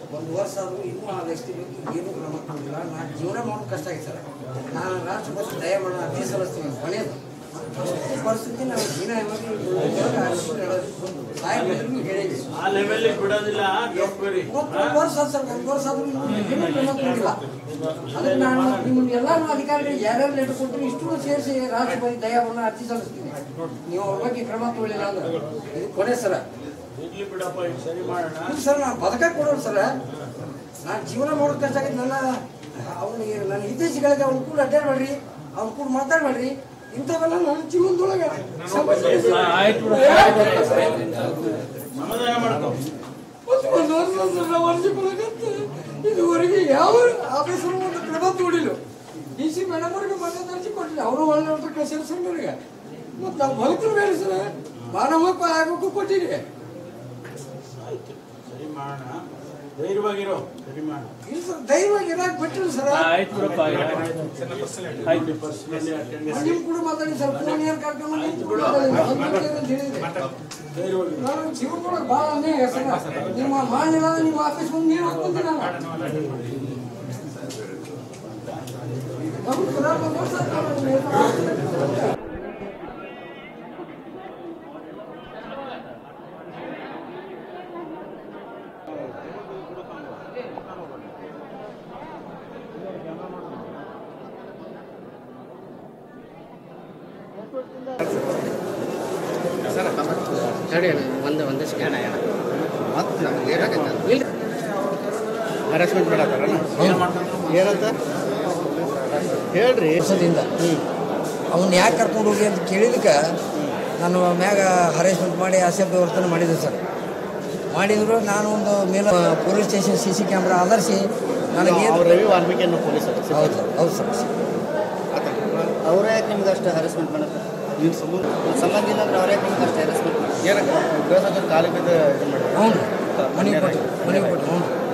ಒಂದು ವರ್ಷ ಆದರೂ ಇನ್ನೂ ಆ ವ್ಯಕ್ತಿ ಬಗ್ಗೆ ಏನೂ ಕ್ರಮ ತಗೊಂಡಿಲ್ಲ ನಾನು ಜೀವನ ಮಾಡೋದು ಕಷ್ಟ ಆಗಿದೆ ಸರ್ ನಾನು ರಾಷ್ಟ್ರಪತಿ ದಯಮಾಡ ಅರ್ಜಿ ಸಲ್ಲಿಸ್ತೀನಿ ಕೊನೆಯದು ಅಷ್ಟು ಪರಿಸ್ಥಿತಿ ನಾವು ಹೀನಾಯವಾಗಿ ಸಾಹೇಬರಿಗೆ ಹೇಳಿದ್ವಿ ಆ ಲೆವೆಲ್ ಬಿಡೋದಿಲ್ಲ ಜವಾಬ್ದಾರಿ ಒಂದು ವರ್ಷ ಆಯ್ತು ಸರ್ ಒಂದು ವರ್ಷ ಆದರೂ ಇನ್ನೂ ಏನೂ ಕ್ರಮ ತಗೊಂಡಿಲ್ಲ ಅದಕ್ಕೆ ನಾನು ನಿಮ್ಮನ್ನ ಎಲ್ಲ ಅಧಿಕಾರಿಗಳು ಯಾರ್ಯಾರು ಲೆಟರ್ ಕೊಟ್ಟರು ಇಷ್ಟು ಸೇರಿಸಿ ರಾಷ್ಟ್ರಪತಿ ದಯಾವನ್ನ ಅರ್ಜಿ ಸಲ್ಲಿಸ್ತೀನಿ ನೀವು ಅವ್ರ ಬಗ್ಗೆ ಕ್ರಮ ತಗೊಳ್ಳಿಲ್ಲ ಅಂದ್ರೆ ಇದು ಕೊನೆ ಸರ ಇರ್ಲಿ ಬಿಡಪ್ಪ ಈಗ ಸರಿ ಮಾಡೋಣ ಇಲ್ಲ ಸರ್ ನಾನು ಬದುಕಕ್ಕೆ ಕೊಡೋರು ಸರ್ ನಾನು ಜೀವನ ಮಾಡೋದು ಕಷ್ಟ ಆಗೈತೆ ನನ್ನ ಅವನಿಗೆ ನನ್ನ ಹಿತೈಷಿಗಳಿಗೆ ಅವ್ನ ಕೂಡ ಅಡ್ಡಾಡ್ಬೇಡ್ರಿ ಅವ್ನ ಕೂಡ ಮಾತಾಡ್ಬೇಡ್ರಿ ಇಂಥವೆಲ್ಲ ನನ್ನ ಜೀವನದೊಳಗೆ ಸಮಸ್ಯೆ ಇದೆ. ಸಮಾಧಾನ ಮಾಡ್ಕೊ ಒಂದು ಒಂದು ವರ್ಷ ಸರ್ ನಾವು ಅರ್ಜಿ ಕೊಡಕತ್ತೆ ಇದುವರೆಗೆ ಯಾವ ಆಫೀಸರು ಒಂದು ಕ್ರಮ ತೋಡಿಲ್ಲ ಡಿ ಸಿ ಮೇಡಮ್ ಅವ್ರಿಗೆ ಮನೆ ಅರ್ಜಿ ಕೊಟ್ಟಿಲ್ಲ ಅವರು ಒಳ್ಳೆ ಅಂತ ಕಳಿಸಿದ್ರು ಸರ್ ನನಗೆ ಮತ್ತು ನಾವು ಬದುಕಲು ಬೇಡ ಸರ್ ಮಾನವಪ್ಪ ಆಗೋಕ್ಕೂ ಕೊಟ್ಟಿರಿ ಆಯ್ತು ಸರಿ ಮಾಡೋಣ ಧೈರ್ಯವಾಗಿರೋ ಸರಿ ಮಾಡೋಣ ಇಲ್ಲ ಸರ್ ಧೈರ್ಯವಾಗಿ ಇರಾಕ್ ಬಿಟ್ಟಿಲ್ಲ ಸರ್ ಆಯ್ತು ಬಿಡಪ್ಪ ಆಯ್ತು ಪರ್ಸನಲಿ ಅಟೆಂಡೆನ್ಸ್ ನೀವು ಕೂಡ ಮಾತಾಡಿ ಸರ್ ಫೋನ್ ಏನ್ ಕರ್ಕೊಂಡು ಬಂದು ನೀವು ಕೂಡ ಮಾತಾಡಿ. ಹತ್ತು ನಿಮಿಷ ಅಂತ ಹೇಳಿದ್ರಿ. ಧೈರ್ಯವಾಗಿ ನಾನು ಜೀವನದೊಳಗೆ ಭಾಳ ಅನ್ಯಾಯ ಸರ್ ನಿಮ್ಮ ಮಾಡಿಲ್ಲ ನಿಮ್ಮ ಆಫೀಸ್ ಮುಂದೆ ನೀರು ಹಾಕ್ಕೊಂತೀನಿ ನಾನು ಹೌದು ಸರ್, ಒಂದು ವರ್ಷ ಆಯ್ತು ನಾನು ತಡಿ ಅಣ್ಣ ಒಂದು ಒಂದು ಸ್ಕ್ಯಾನ್ ಅಣ್ಣ ಮತ್ತೆ ನಮ್ಗೆ ಏನಾಗೈತೆ ಇಲ್ಲ ಹರಾಸ್ಮೆಂಟ್ ಮಾಡತ್ತಾರಣ ಏನಂತ ಹೇಳ್ರಿ ವರ್ಷದಿಂದ ಅವನ್ನ ಯಾಕೆ ಕರ್ಕೊಂಡು ಹೋಗಿ ಅಂತ ಕೇಳಿದಕ್ಕೆ ನಾನು ಮ್ಯಾಗ ಹರೇಸ್ಮೆಂಟ್ ಮಾಡಿ ಅಸಭ್ಯ ವರ್ತನೆ ಮಾಡಿದ್ದೆ ಸರ್ ಮಾಡಿದ್ರು ನಾನು ಒಂದು ಮೇಲೆ police station C C camera ಆಧರಿಸಿ ನನಗೆ ಅವ್ರು ರವಿ ವಾಲ್ಮೀಕಿ ಅನ್ನೋ ಪೊಲೀಸ್ ಹೌದು ಸರ್ ಹೌದು ಸರ್ ಅವರೇ ಯಾಕೆ ನಿಮ್ಗೆ ಅಷ್ಟು ಹರಾಸ್ಮೆಂಟ್ ಮಾಡುತ್ತೆ ನಿನ್ನ ಸಂಬಂಧ ಸಂಬಂಧ ಇಲ್ಲ ಅಂದ್ರೆ ಅವ್ರೇ ನಿಮ್ಗೆ ಅಷ್ಟು ಹರಾಸ್ಮೆಂಟ್ ಏನಕ್ಕೆ ಗೃಹ ಸಚಿವರು ಕಾಲಿಗೆ ಬಿದ್ದು ಇದು ಮಾಡಿದ್ರು ಹ್ಞೂ ಮನೆಗೆ ಕೊಟ್ಟು ಮನೆಗೆ ಕೊಟ್ಟು ಹ್ಞೂ